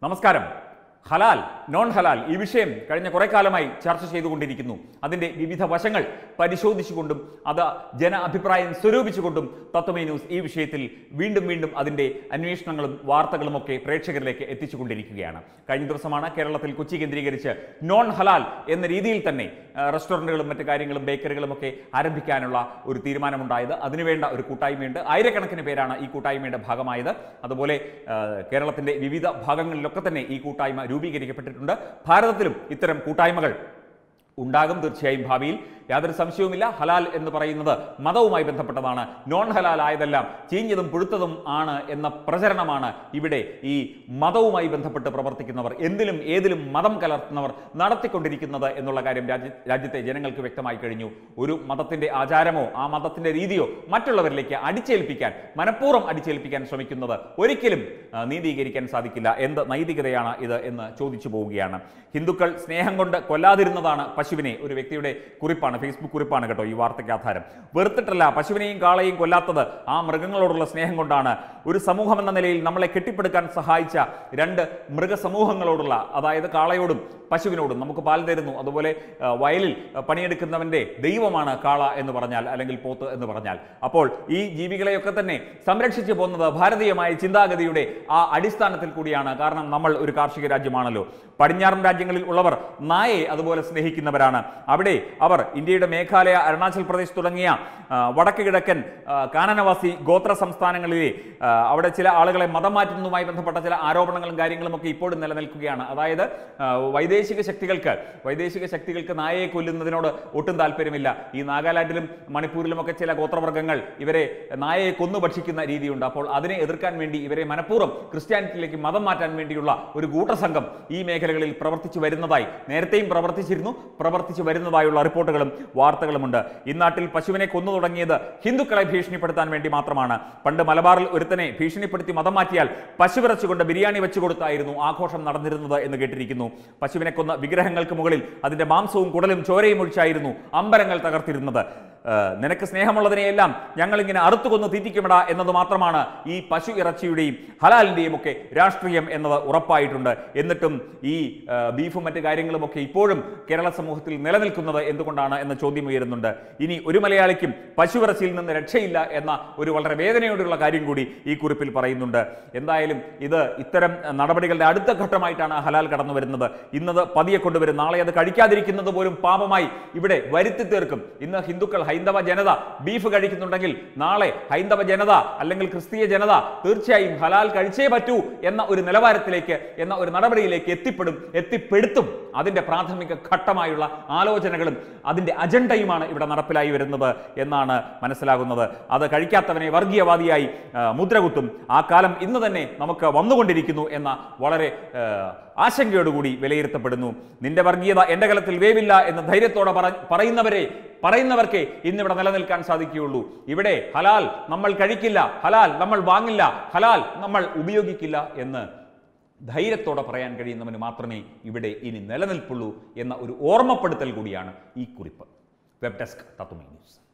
നമസ്കാരം ഹലാൽ നോൺ ഹലാൽ ഈ വിഷയം കഴിഞ്ഞ കുറെ കാലമായി ചർച്ച ചെയ്തുകൊണ്ടിരിക്കുന്നു അതിന്റെ വിവിധ വശങ്ങൾ പരിശോധിച്ചുകൊണ്ടും അത് ജന അഭിപ്രായം സ്വരൂപിച്ചുകൊണ്ടും തത്വമേ ന്യൂസ് ഈ വിഷയത്തിൽ വീണ്ടും വീണ്ടും അതിന്റെ അന്വേഷണങ്ങളും വാർത്തകളും ഒക്കെ പ്രേക്ഷകരിലേക്ക് എത്തിച്ചുകൊണ്ടിരിക്കുകയാണ് കഴിഞ്ഞ ദിവസമാണ് കേരളത്തിൽ കൊച്ചി കേന്ദ്രീകരിച്ച് നോൺ ഹലാൽ എന്ന രീതിയിൽ തന്നെ ആ, റെസ്റ്റോറൻറ്റുകളും മറ്റു കാര്യങ്ങളും ബേക്കറികളും ഒക്കെ ആരംഭിക്കാനുള്ള ഒരു തീരുമാനമുണ്ടായത് അതിനുവേണ്ട ഒരു കൂട്ടായ്മയുണ്ട് ആയിരക്കണക്കിന് പേരാണ് ഈ കൂട്ടായ്മയുടെ ഭാഗമായത് അതുപോലെ ആ, കേരളത്തിന്റെ വിവിധ ഭാഗങ്ങളിലൊക്കെ തന്നെ ഈ കൂട്ടായ്മ രൂപീകരിക്കപ്പെട്ടിട്ടുണ്ട് ഭാരതത്തിലും ഇത്തരം കൂട്ടായ്മകൾ ഉണ്ടാകും തീർച്ചയായും ഭാവിയിൽ യാതൊരു സംശയവുമില്ല ഹലാൽ എന്ന് പറയുന്നത് മതവുമായി ബന്ധപ്പെട്ടതാണ് നോൺ ഹലാൽ ആയതെല്ലാം ചീഞ്ഞതും പുഴുത്തതും ആണ് എന്ന പ്രചരണമാണ് ഇവിടെ ഈ മതവുമായി ബന്ധപ്പെട്ട് പ്രവർത്തിക്കുന്നവർ എന്തിലും ഏതിലും മതം കലർത്തുന്നവർ നടത്തിക്കൊണ്ടിരിക്കുന്നത് എന്നുള്ള കാര്യം രാജ്യ രാജ്യത്തെ ജനങ്ങൾക്ക് വ്യക്തമായി കഴിഞ്ഞു ഒരു മതത്തിന്റെ ആചാരമോ ആ മതത്തിന്റെ രീതിയോ മറ്റുള്ളവരിലേക്ക് അടിച്ചേൽപ്പിക്കാൻ മനഃപൂർവ്വം അടിച്ചേൽപ്പിക്കാൻ ശ്രമിക്കുന്നത് ഒരിക്കലും ആ, നീതീകരിക്കാൻ സാധിക്കില്ല എന്ത് നൈതികതയാണ് ഇത് എന്ന് ചോദിച്ചു പോവുകയാണ് ഹിന്ദുക്കൾ സ്നേഹം കൊണ്ട് കൊല്ലാതിരുന്നതാണ് പശുവിനെ ഒരു വ്യക്തിയുടെ കുറിപ്പാണ് ഫേസ്ബുക്ക് കുറിപ്പാണ് കേട്ടോ ഈ വാർത്തയ്ക്ക് ആധാരം വെറുത്തിട്ടല്ല പശുവിനെയും കാളയും കൊല്ലാത്തത് ആ മൃഗങ്ങളോടുള്ള സ്നേഹം കൊണ്ടാണ് ഒരു സമൂഹം എന്ന നിലയിൽ നമ്മളെ കെട്ടിപ്പടുക്കാൻ സഹായിച്ച രണ്ട് മൃഗസമൂഹങ്ങളോടുള്ള അതായത് കാളയോടും പശുവിനോടും നമുക്ക് പാൽ തരുന്നു അതുപോലെ ആ, വയലിൽ ആ, പണിയെടുക്കുന്നവന്റെ ദൈവമാണ് കാള എന്ന് പറഞ്ഞാൽ അല്ലെങ്കിൽ പോത്ത് എന്ന് പറഞ്ഞാൽ അപ്പോൾ ഈ ജീവികളെയൊക്കെ തന്നെ സംരക്ഷിച്ചു പോകുന്നത് ഭാരതീയമായ ചിന്താഗതിയുടെ ആ അടിസ്ഥാനത്തിൽ കൂടിയാണ് കാരണം നമ്മൾ ഒരു കാർഷിക രാജ്യമാണല്ലോ പടിഞ്ഞാറൻ രാജ്യങ്ങളിൽ ഉള്ളവർ നായയെ അതുപോലെ സ്നേഹിക്കുന്നവരാണ് അവിടെ അവർ ഇന്ത്യയുടെ മേഘാലയ അരുണാചൽ പ്രദേശ് തുടങ്ങിയ ആ, വടക്ക് കിഴക്കൻ ആ, കാനനവാസി ഗോത്ര സംസ്ഥാനങ്ങളിലെ ആ, അവിടെ ചില ആളുകളെ മതം മാറ്റുന്നതുമായി ബന്ധപ്പെട്ട ചില ആരോപണങ്ങളും കാര്യങ്ങളും ഒക്കെ ഇപ്പോഴും നിലനിൽക്കുകയാണ് അതായത് ആ, വൈദേശിക ശക്തികൾക്ക് വൈദേശിക ശക്തികൾക്ക് നായയെ കൊല്ലുന്നതിനോട് ഒട്ടും താല്പര്യമില്ല ഈ നാഗാലാൻഡിലും മണിപ്പൂരിലുമൊക്കെ ചില ഗോത്രവർഗ്ഗങ്ങൾ ഇവരെ നായയെ കൊന്നു ഭക്ഷിക്കുന്ന രീതിയുണ്ട് അപ്പോൾ അതിനെ എതിർക്കാൻ വേണ്ടി ഇവരെ മനഃപൂർവ്വം ക്രിസ്ത്യാനിറ്റിയിലേക്ക് മതം മാറ്റാൻ വേണ്ടിയുള്ള ഒരു കൂട്ടസംഘം ഈ മേഖലകളിൽ പ്രവർത്തിച്ചു വരുന്നതായി നേരത്തെയും പ്രവർത്തിച്ചിരുന്നു പ്രവർത്തിച്ചു വരുന്നതായുള്ള റിപ്പോർട്ടുകളും വാർത്തകളുമുണ്ട് ഇന്നാട്ടിൽ പശുവിനെ കൊന്നു തുടങ്ങിയത് ഹിന്ദുക്കളെ ഭീഷണിപ്പെടുത്താൻ വേണ്ടി മാത്രമാണ് പണ്ട് മലബാറിൽ ഒരുത്തനെ ഭീഷണിപ്പെടുത്തി മതം മാറ്റിയാൽ പശുവിറച്ചുകൊണ്ട് ബിരിയാണി വെച്ചു കൊടുത്തായിരുന്നു ആഘോഷം നടന്നിരുന്നത് എന്ന് കേട്ടിരിക്കുന്നു പശുവിനെ കൊന്ന വിഗ്രഹങ്ങൾക്ക് മുകളിൽ അതിന്റെ മാംസവും കുടലും ചോരയും ഒഴിച്ചായിരുന്നു അമ്പലങ്ങൾ തകർത്തിരുന്നത് ഏഹ് നിനക്ക് സ്നേഹമുള്ളതിനെയെല്ലാം ഞങ്ങളിങ്ങനെ അറുത്തു കൊന്ന് തീറ്റിക്കുമിട എന്നത് മാത്രമാണ് ഈ പശു ഇറച്ചിയുടെയും ഹലാലിന്റെയും ഒക്കെ രാഷ്ട്രീയം എന്നത് ഉറപ്പായിട്ടുണ്ട് എന്നിട്ടും ഈ ഏഹ് ബീഫും മറ്റു കാര്യങ്ങളുമൊക്കെ ഇപ്പോഴും കേരള സമൂഹത്തിൽ നിലനിൽക്കുന്നത് എന്തുകൊണ്ടാണ് എന്ന ചോദ്യം ഉയരുന്നുണ്ട് ഇനി ഒരു മലയാളിക്കും പശുവിറച്ചിയിൽ നിന്ന് രക്ഷയില്ല എന്ന ഒരു വളരെ വേദനയോടുള്ള കാര്യം കൂടി ഈ കുറിപ്പിൽ പറയുന്നുണ്ട് എന്തായാലും ഇത് ഇത്തരം നടപടികളുടെ അടുത്ത ഘട്ടമായിട്ടാണ് ഹലാൽ കടന്നു വരുന്നത് ഇന്നത് പതിയെ കൊണ്ടുവരും നാളെ അത് കഴിക്കാതിരിക്കുന്നത് പോലും പാപമായി ഇവിടെ വരുത്തി തീർക്കും ഇന്ന് ഹിന്ദുക്കൾ ഹൈന്ദവ ജനത ബീഫ് കഴിക്കുന്നുണ്ടെങ്കിൽ നാളെ ഹൈന്ദവ ജനത അല്ലെങ്കിൽ ക്രിസ്തീയ ജനത തീർച്ചയായും ഹലാൽ കഴിച്ചേ പറ്റൂ എന്ന ഒരു നിലവാരത്തിലേക്ക് എന്ന ഒരു നടപടിയിലേക്ക് എത്തിപ്പെടും എത്തിപ്പെടുത്തും അതിന്റെ പ്രാഥമിക ഘട്ടമായുള്ള ആലോചനകളും അതിന്റെ അജണ്ടയുമാണ് ഇവിടെ നടപ്പിലായി വരുന്നത് എന്നാണ് മനസ്സിലാകുന്നത് അത് കഴിക്കാത്തവനെ വർഗീയവാദിയായി ആ, മുദ്രകുത്തും ആ കാലം ഇന്ന് തന്നെ നമുക്ക് വന്നുകൊണ്ടിരിക്കുന്നു എന്ന വളരെ ആ, ആശങ്കയോടുകൂടി വിലയിരുത്തപ്പെടുന്നു നിന്റെ വർഗീയത എന്റെ കലത്തിൽ വേവില്ല എന്ന് ധൈര്യത്തോടെ പറ- പറയുന്നവരെ പറയുന്നവർക്കേ ഇന്നിവിടെ നിലനിൽക്കാൻ സാധിക്കുകയുള്ളൂ ഇവിടെ ഹലാൽ നമ്മൾ കഴിക്കില്ല ഹലാൽ നമ്മൾ വാങ്ങില്ല ഹലാൽ നമ്മൾ ഉപയോഗിക്കില്ല എന്ന് ധൈര്യത്തോടെ പറയാൻ കഴിയുന്നവന് മാത്രമേ ഇവിടെ ഇനി നിലനിൽപ്പുള്ളൂ എന്ന ഒരു ഓർമ്മപ്പെടുത്തൽ കൂടിയാണ് ഈ കുറിപ്പ് വെബ് ഡെസ്ക് തത്വമേ ന്യൂസ്